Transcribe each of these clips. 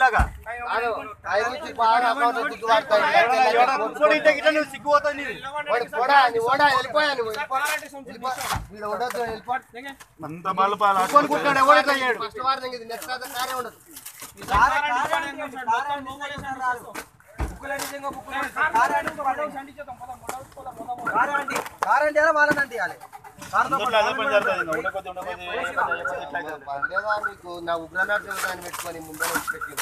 ఇలాగా ఆయన నుంచి బాగా అకౌంట్ దిక్కు వాడతాయి. ఇప్పుడు ఇంటే ఇట్లా నువ్వు సిగ్గుపోతావు నీది వాడు పోడా, నీ ఓడా, వెళ్ళిపోయా నువ్వు, వెళ్ళిపో. వెళ్ళిపో. వీడు ఉండొద్దు, వెళ్ళిపో. అంత మలుపాలు కొనుక్కుంటాడు ఎవడు ఇట్లా చేయడు ఫస్ట్ వార్నింగ్ ఇది, నెక్స్ట్ అయితే కారే ఉండదు. అందులో అదే పని జరుగుతుంది ఇంకా ఉండకొద్ది ఉండకొద్ది ఉండకొద్ది ఇట్లా అవుతుంది. పర్లేదా నీకు నా ఉగ్రనాథ్ దాన్ని పెట్టుకొని ముందర వచ్చి పెట్టి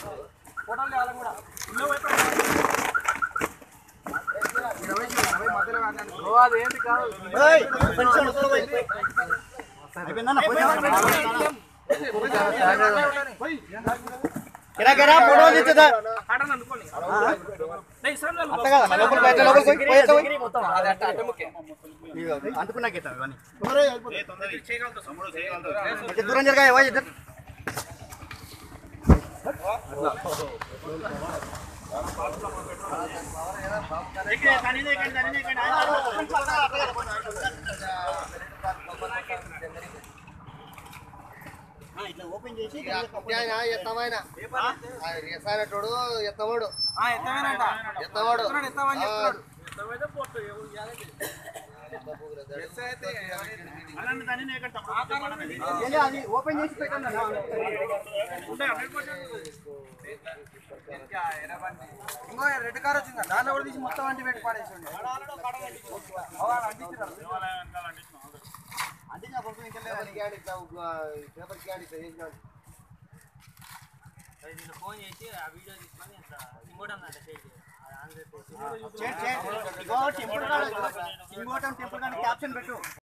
కిరాకిరా ఫోటో తెచ్చదా అంత కదా మన లోపల బయట లోపల పోయి పోయేస్తా పోయి. ఇదిగో, అంటుకున్నాక ఇట్లా ఇవన్నీ కొంచెం దూరం జరగా ఇవ్వ ఇద్దరు ఇట్లా ఓపెన్ చేసి ఇక ఆయన ఎత్తమైన ఎసానటోడు ఎత్తవాడు ఎత్తవాడు ఆ. ఏంటి అది ఓపెన్ చేసి పెట్టండి అన్న. ఇంకో రెడ్ కార్ వచ్చిందా దాన్ని కూడా తీసి మొత్తం అంటి పెట్టి పడేసి అంటే నా కోసం ఇంకా లేదు. పేపర్ క్యాన్ ఇట్లా ఉగ్గు- పేపర్ క్యాన్ ఇట్లా చేసినాడు. ఫోన్ చేసి ఆ వీడియో తీసుకొని అట్లా ఇంకోటి అన్నట్టు చేసి అది ఆన్ చేసి చేయండి, చేయండి. ఇగో టెంపుల్ కాడ- ఇంకోటం టెంపుల్ కానీ క్యాప్షన్ పెట్టు